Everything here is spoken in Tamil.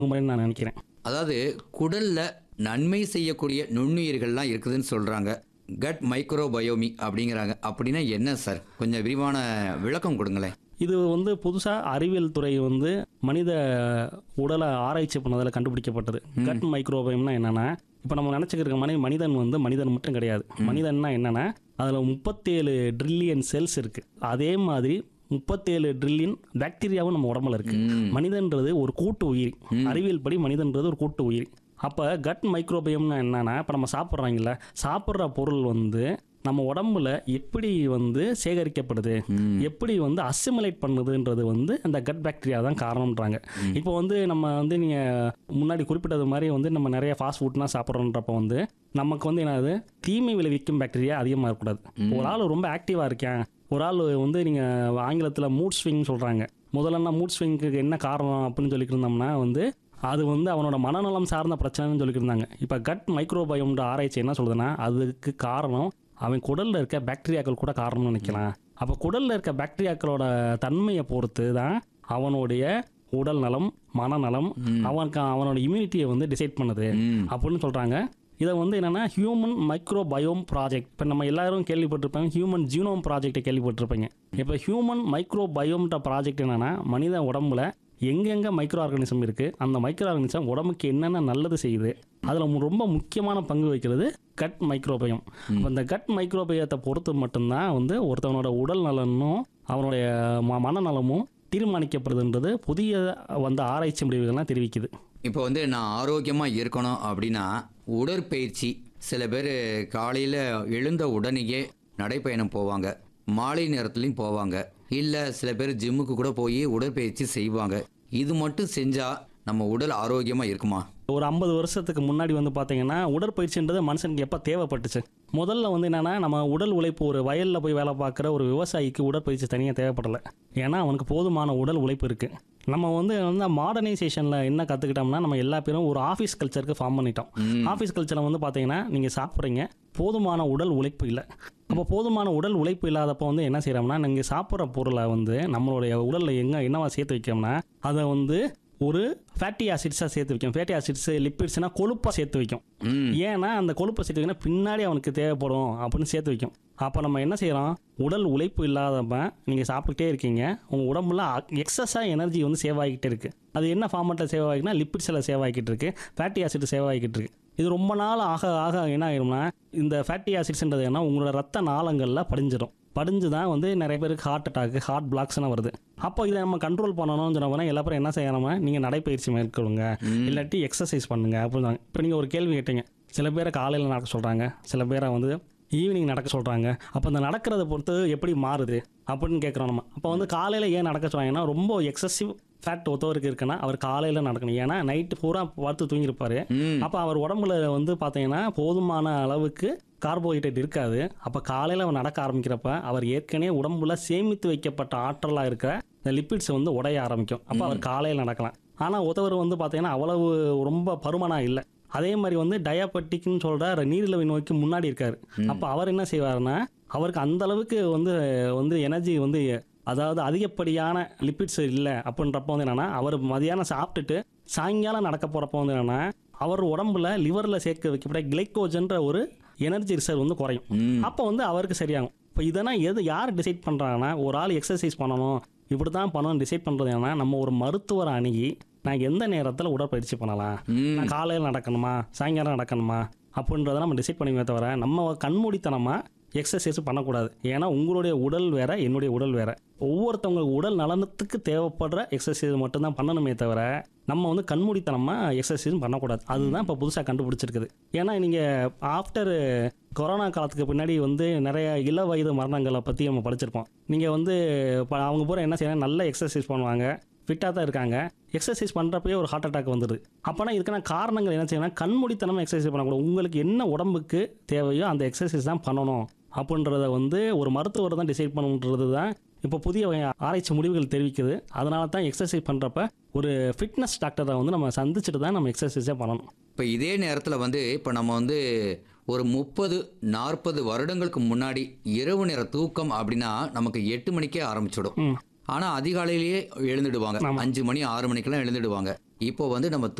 முறைன்னு நான் நினைக்கிறேன் அதாவது குடல்ல நன்மை செய்யக்கூடிய நுண்ணுயிர்கள்லாம் இருக்குதுன்னு சொல்றாங்க கட் மைக்ரோபயோமி அப்படிங்கிறாங்க அப்படின்னா என்ன சார் கொஞ்சம் விரிவான விளக்கம் கொடுங்களேன் இது வந்து புதுசாக அறிவியல் துறை வந்து மனித உடலை ஆராய்ச்சி பண்ணதில் கண்டுபிடிக்கப்பட்டது கட் மைக்ரோபயம்னா என்னன்னா இப்போ நம்ம நினச்சிக்கிற மனி மனிதன் வந்து மனிதன் மட்டும் கிடையாது மனிதன்னா என்னன்னா அதில் முப்பத்தேழு ட்ரில்லியன் செல்ஸ் இருக்குது அதே மாதிரி முப்பத்தேழு ட்ரில்லியன் பாக்டீரியாவும் நம்ம உடம்புல இருக்கு ம். மனிதன்றது ஒரு கூட்டு உயிரி அறிவியல் படி மனிதன்றது ஒரு கூட்டு உயிரி அப்போ கட் மைக்ரோபயம்னா என்னன்னா இப்போ நம்ம சாப்பிட்றாங்கல்ல சாப்பிட்ற பொருள் வந்து நம்ம உடம்புல எப்படி வந்து சேகரிக்கப்படுது எப்படி வந்து அசிமுலேட் பண்ணுதுன்றது வந்து அந்த கட் பாக்டீரியா தான் காரணம்ன்றாங்க இப்போ வந்து நம்ம வந்து நீங்கள் முன்னாடி குறிப்பிட்டது மாதிரி வந்து நம்ம நிறைய ஃபாஸ்ட் ஃபுட்லாம் சாப்பிட்றோன்றப்ப வந்து நமக்கு வந்து என்னது தீமை விளைவிக்கும் பாக்டீரியா அதிகமாக இருக்கக்கூடாது ஒரு ஆள் ரொம்ப ஆக்டிவாக இருக்கேன் ஒரு ஆள் வந்து நீங்கள் ஆங்கிலத்தில் மூட் ஸ்விங் சொல்கிறாங்க முதல்ல மூட் ஸ்விங்க்கு என்ன காரணம் அப்படின்னு சொல்லிட்டு இருந்தோம்னா வந்து அது வந்து அவனோட மனநலம் சார்ந்த பிரச்சனைன்னு சொல்லிட்டு இருந்தாங்க இப்போ கட் மைக்ரோபயோம்ன்ற ஆராய்ச்சி என்ன சொல்லுதுன்னா அதுக்கு காரணம் அவன் குடலில் இருக்க பாக்டீரியாக்கள் கூட காரணம்னு நினைக்கலாம் அப்போ குடலில் இருக்க பாக்டீரியாக்களோட தன்மையை பொறுத்து தான் அவனுடைய உடல் நலம் மனநலம் அவனுக்கு அவனோட இம்யூனிட்டியை வந்து டிசைட் பண்ணுது ம். அப்படின்னு சொல்கிறாங்க இதை வந்து என்னென்னா ஹியூமன் மைக்ரோபயோம் ப்ராஜெக்ட் இப்போ நம்ம எல்லாரும் கேள்விப்பட்டிருப்பாங்க ஹியூமன் ஜீனோம் ப்ராஜெக்ட்டை கேள்விப்பட்டிருப்பீங்க இப்போ ஹியூமன் மைக்ரோபயோம்ன்ற ப்ராஜெக்ட் என்னென்னா மனித உடம்புல எங்கெங்கே மைக்ரோ ஆர்கானிசம் இருக்குது அந்த மைக்ரோ ஆர்கானிசம் உடம்புக்கு என்னென்ன நல்லது செய்யுது அதில் ரொம்ப முக்கியமான பங்கு வகிக்கிறது கட் மைக்ரோபயம் அப்ப இந்த கட் மைக்ரோபயத்தை பொறுத்து மட்டும்தான் வந்து ஒருத்தவனோட உடல் நலனும் அவனுடைய ம- மனநலமும் தீர்மானிக்கப்படுதுன்றது புதிய வந்த ஆராய்ச்சி முடிவுகள்லாம் தெரிவிக்குது இப்போ வந்து நான் ஆரோக்கியமாக இருக்கணும் அப்படின்னா உடற்பயிற்சி சில பேர் காலையில் எழுந்த உடனேயே நடைப்பயணம் போவாங்க மாலை நேரத்துலையும் போவாங்க இல்லை சில பேர் ஜிம்முக்கு கூட போய் உடற்பயிற்சி செய்வாங்க இது மட்டும் செஞ்சால் நம்ம உடல் ஆரோக்கியமாக இருக்குமா ஒரு ஐம்பது வருஷத்துக்கு முன்னாடி வந்து பார்த்தீங்கன்னா உடற்பயிற்சின்றது மனுஷனுக்கு எப்போ தேவைப்பட்டுச்சு முதல்ல வந்து என்னன்னா நம்ம உடல் உழைப்பு ஒரு வயலில் போய் வேலை பார்க்குற ஒரு விவசாயிக்கு உடற்பயிற்சி தனியாக தேவைப்படலை ஏன்னா அவனுக்கு போதுமான உடல் உழைப்பு இருக்குது நம்ம வந்து வந்து மாடர்னைசேஷனில் என்ன கற்றுக்கிட்டோம்னா நம்ம எல்லா பேரும் ஒரு ஆஃபீஸ் கல்ச்சருக்கு ஃபார்ம் பண்ணிட்டோம் ஆஃபீஸ் கல்ச்சரில் வந்து பார்த்தீங்கன்னா நீங்கள் சாப்பிட்றீங்க போதுமான உடல் உழைப்பு இல்லை அப்போ போதுமான உடல் உழைப்பு இல்லாதப்போ வந்து என்ன செய்கிறோம்னா நீங்கள் சாப்பிட்ற பொருளை வந்து நம்மளுடைய உடலில் எங்கே என்னவா சேர்த்து வைக்கோம்னா அதை வந்து ஒரு ஃபேட்டி ஆசிட்ஸாக சேர்த்து வைக்கும் ஃபேட்டி ஆசிட்ஸ் லிப்பிட்ஸ்னா கொழுப்பாக சேர்த்து வைக்கும் ம் ஏன்னா அந்த கொழுப்பை சேர்த்து வைக்கணும் பின்னாடி அவனுக்கு தேவைப்படும் அப்படின்னு சேர்த்து வைக்கும் அப்போ நம்ம என்ன செய்கிறோம் உடல் உழைப்பு இல்லாதப்ப நீங்கள் சாப்பிட்டுட்டே இருக்கீங்க உங்கள் உடம்புல எக்ஸஸாக எனர்ஜி வந்து சேவ் ஆகிக்கிட்டே இருக்குது அது என்ன ஃபார்மெட்டில் சேவ் ஆகிக்குன்னா லிப்பிட்ஸில் சேவ் ஆகிக்கிட்டு இருக்கு ஃபேட்டி ஆசிட் சேவ் ஆகிக்கிட்டு இருக்கு இது ரொம்ப நாள் ஆக ஆக என்ன ஆயிரும்னா இந்த ஃபேட்டி ஆசிட்ஸ்ன்றது என்ன உங்களோட ரத்த நாளங்களில் படிஞ்சிடும் படிஞ்சு தான் வந்து நிறைய பேருக்கு ஹார்ட் அட்டாக் ஹார்ட் பிளாக்ஸ்லாம் வருது அப்போ இதை நம்ம கண்ட்ரோல் பண்ணணும்னு சொன்ன எல்லா பேரும் என்ன செய்யணும்னா நீங்கள் நடைப்பயிற்சி மேற்கொள்ளுங்க இல்லாட்டி எக்ஸசைஸ் பண்ணுங்க அப்படின்னு இப்போ நீங்கள் ஒரு கேள்வி கேட்டீங்க சில பேரை காலையில் நடக்க சொல்கிறாங்க சில பேரை வந்து ஈவினிங் நடக்க சொல்கிறாங்க அப்போ இந்த நடக்கிறத பொறுத்து எப்படி மாறுது அப்படின்னு கேட்குறோம் நம்ம அப்போ வந்து காலையில் ஏன் நடக்க சொல்கிறாங்கன்னா ரொம்ப எக்ஸசிவ் ஃபேட் ஒருத்தவருக்கு இருக்குன்னா அவர் காலையில் நடக்கணும் ஏன்னா நைட்டு பூரா பார்த்து தூங்கியிருப்பாரு ம் அப்போ அவர் உடம்புல வந்து பார்த்தீங்கன்னா போதுமான அளவுக்கு கார்போஹைட்ரேட் இருக்காது அப்போ காலையில் அவர் நடக்க ஆரம்பிக்கிறப்ப அவர் ஏற்கனவே உடம்புல சேமித்து வைக்கப்பட்ட ஆற்றலாக இருக்கிற இந்த லிப்பிட்ஸ் வந்து உடைய ஆரம்பிக்கும் அப்போ அவர் காலையில் நடக்கலாம் ஆனால் உதவர் வந்து பார்த்தீங்கன்னா அவ்வளவு ரொம்ப பருமனாக இல்லை அதே மாதிரி வந்து டயாபெட்டிக்னு சொல்கிற நீரிழிவு நோய்க்கு முன்னாடி இருக்காரு அப்போ அவர் என்ன செய்வாருன்னா அவருக்கு அந்த அளவுக்கு வந்து வந்து எனர்ஜி வந்து அதாவது அதிகப்படியான லிப்பிட்ஸ் இல்லை அப்படின்றப்ப வந்து என்னன்னா அவர் மதியானம் சாப்பிட்டுட்டு சாயங்காலம் நடக்க போகிறப்ப வந்து என்னன்னா அவர் உடம்புல லிவரில் சேர்க்க வைக்கப்பட்ட கிளைக்கோஜன்ற ஒரு எனர்ஜி ரிசர்வ் வந்து குறையும் ம் அப்போ வந்து அவருக்கு சரியாகும் இப்போ இதெல்லாம் எது யார் டிசைட் பண்ணுறாங்கன்னா ஒரு ஆள் எக்ஸசைஸ் பண்ணணும் இப்படி தான் பண்ணணும் டிசைட் பண்ணுறது என்னன்னா நம்ம ஒரு மருத்துவரை அணுகி நான் எந்த நேரத்தில் உடற்பயிற்சி பண்ணலாம் ம் நான் காலையில் நடக்கணுமா சாயங்காலம் நடக்கணுமா அப்படின்றத நம்ம டிசைட் பண்ணிக்குமே தவிர நம்ம கண்மூடித்தனமாக எக்ஸசைஸ் பண்ணக்கூடாது ஏன்னா உங்களுடைய உடல் வேற என்னுடைய உடல் வேற ஒவ்வொருத்தவங்க உடல் நலனத்துக்கு தேவைப்படுற எக்ஸசைஸ் மட்டும்தான் பண்ணணுமே தவிர நம்ம வந்து கண்மூடித்தனமாக எக்ஸசைஸ் பண்ணக்கூடாது அதுதான் இப்போ புதுசாக கண்டுபிடிச்சிருக்குது ஏன்னா நீங்கள் ஆஃப்டர் கொரோனா காலத்துக்கு பின்னாடி வந்து நிறைய இள வயது மரணங்களை பற்றி நம்ம படிச்சிருப்போம் நீங்கள் வந்து இப்போ அவங்க பூரா என்ன செய்யணும் நல்ல எக்ஸசைஸ் பண்ணுவாங்க ஃபிட்டாக தான் இருக்காங்க எக்ஸசைஸ் பண்ணுறப்பயே ஒரு ஹார்ட் அட்டாக் வந்துடுது அப்போனா இதுக்கான காரணங்கள் என்ன செய்யணும் கண்மூடித்தனமாக எக்ஸசைஸ் பண்ணக்கூடாது உங்களுக்கு என்ன உடம்புக்கு தேவையோ அந்த எக்ஸசைஸ் தான் பண்ணணும் அப்படின்றத வந்து ஒரு மருத்துவர் தான் டிசைட் பண்ணணுன்றது தான் இப்போ புதிய வகை ஆராய்ச்சி முடிவுகள் தெரிவிக்குது அதனால தான் எக்ஸசைஸ் பண்ணுறப்ப ஒரு ஃபிட்னஸ் டாக்டரை வந்து நம்ம சந்திச்சுட்டு தான் நம்ம எக்ஸசைஸே பண்ணணும் இப்போ இதே நேரத்தில் வந்து இப்போ நம்ம வந்து ஒரு முப்பது நாற்பது வருடங்களுக்கு முன்னாடி இரவு நேர தூக்கம் அப்படின்னா நமக்கு எட்டு மணிக்கே ஆரம்பிச்சிடும் ம் ஆனால் அதிகாலையிலேயே எழுந்துடுவாங்க ஆமா. அஞ்சு மணி ஆறு மணிக்கெல்லாம் எழுந்துடுவாங்க இப்போ வந்து நம்ம